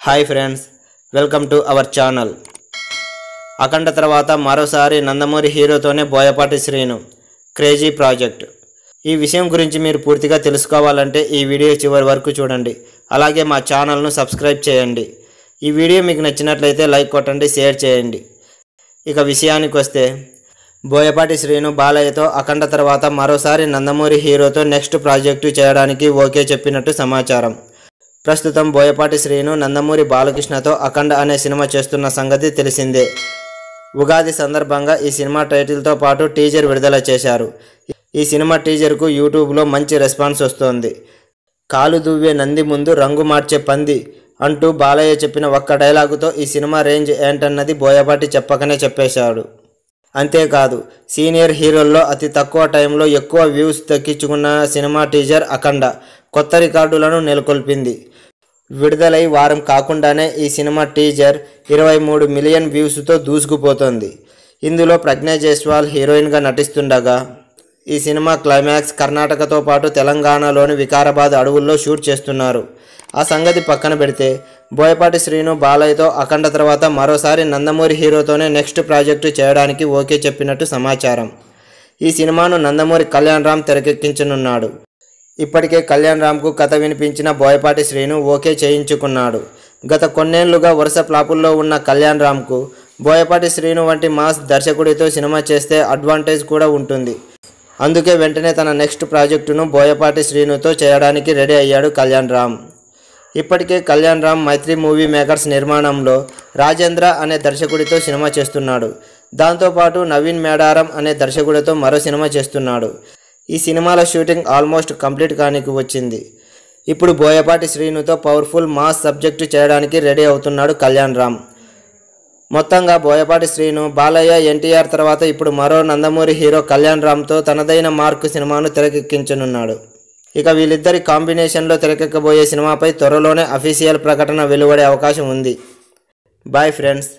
hi friends welcome to our channel Akhanda తర్వాత మరోసారి నందమూరి హీరోతోనే బోయపాటి శ్రీను క్రేజీ ప్రాజెక్ట్ ఈ విషయం గురించి మీరు పూర్తిగా తెలుసుకోవాలంటే ఈ వీడియో చివరి వరకు చూడండి అలాగే మా ఛానల్ను సబ్స్క్రైబ్ చేయండి ఈ వీడియో మీకు నచ్చినట్లయితే లైక్ కొట్టండి షేర్ చేయండి ఇక విషయానికి వస్తే బోయపాటి శ్రీను బాలయ్యతో అఖండ తర్వాత మరోసారి నందమూరి హీరోతో నెక్స్ట్ ప్రాజెక్టు చేయడానికి ఓకే చెప్పినట్టు సమాచారం ప్రస్తుతం బోయపాటి శ్రీను నందమూరి బాలకృష్ణతో అఖండ అనే సినిమా చేస్తున్న సంగతి తెలిసిందే ఉగాది సందర్భంగా ఈ సినిమా టైటిల్తో పాటు టీజర్ విడుదల చేశారు ఈ సినిమా టీజర్కు యూట్యూబ్లో మంచి రెస్పాన్స్ వస్తోంది కాలు దువ్వే నంది ముందు రంగు మార్చే పంది అంటూ బాలయ్య చెప్పిన ఒక్క డైలాగుతో ఈ సినిమా రేంజ్ ఏంటన్నది బోయపాటి చెప్పకనే చెప్పేశాడు అంతేకాదు సీనియర్ హీరోల్లో అతి తక్కువ టైంలో ఎక్కువ వ్యూస్ దక్కించుకున్న సినిమా టీజర్ అఖండ కొత్త రికార్డులను నెలకొల్పింది విడుదలై వారం కాకుండానే ఈ సినిమా టీజర్ ఇరవై మూడు మిలియన్ వ్యూస్తో దూసుకుపోతోంది ఇందులో ప్రజ్ఞా జైస్వాల్ హీరోయిన్గా నటిస్తుండగా ఈ సినిమా క్లైమాక్స్ కర్ణాటకతో పాటు తెలంగాణలోని వికారాబాద్ అడవుల్లో షూట్ చేస్తున్నారు ఆ సంగతి పక్కన పెడితే బోయపాటి శ్రీను బాలయ్యతో అఖండ తర్వాత మరోసారి నందమూరి హీరోతోనే నెక్స్ట్ ప్రాజెక్టు చేయడానికి ఓకే చెప్పినట్టు సమాచారం ఈ సినిమాను నందమూరి కళ్యాణ్ రామ్ తెరకెక్కించనున్నాడు ఇప్పటికే కళ్యాణ్ రామ్కు కథ వినిపించిన బోయపాటి శ్రీను ఓకే చేయించుకున్నాడు గత కొన్నేళ్లుగా వరుస ఫ్లాపుల్లో ఉన్న కళ్యాణ్ రామ్కు బోయపాటి శ్రీను వంటి మాస్ దర్శకుడితో సినిమా చేస్తే అడ్వాంటేజ్ కూడా ఉంటుంది అందుకే వెంటనే తన నెక్స్ట్ ప్రాజెక్టును బోయపాటి శ్రీనుతో చేయడానికి రెడీ అయ్యాడు కళ్యాణ్ రామ్ ఇప్పటికే కళ్యాణ్ రామ్ మైత్రి మూవీ మేకర్స్ నిర్మాణంలో రాజేంద్ర అనే దర్శకుడితో సినిమా చేస్తున్నాడు దాంతోపాటు నవీన్ మేడారం అనే దర్శకుడితో మరో సినిమా చేస్తున్నాడు ఈ సినిమాల షూటింగ్ ఆల్మోస్ట్ కంప్లీట్ కానికి వచ్చింది ఇప్పుడు బోయపాటి శ్రీనుతో పవర్ఫుల్ మాస్ సబ్జెక్టు చేయడానికి రెడీ అవుతున్నాడు కళ్యాణ్ రామ్ మొత్తంగా బోయపాటి శ్రీను బాలయ్య ఎన్టీఆర్ తర్వాత ఇప్పుడు మరో నందమూరి హీరో కళ్యాణ్ రామ్తో తనదైన మార్కు సినిమాను తెరకెక్కించనున్నాడు ఇక వీళ్ళిద్దరి కాంబినేషన్లో తెరకెక్కబోయే సినిమాపై త్వరలోనే అఫీషియల్ ప్రకటన వెలువడే అవకాశం ఉంది బాయ్ ఫ్రెండ్స్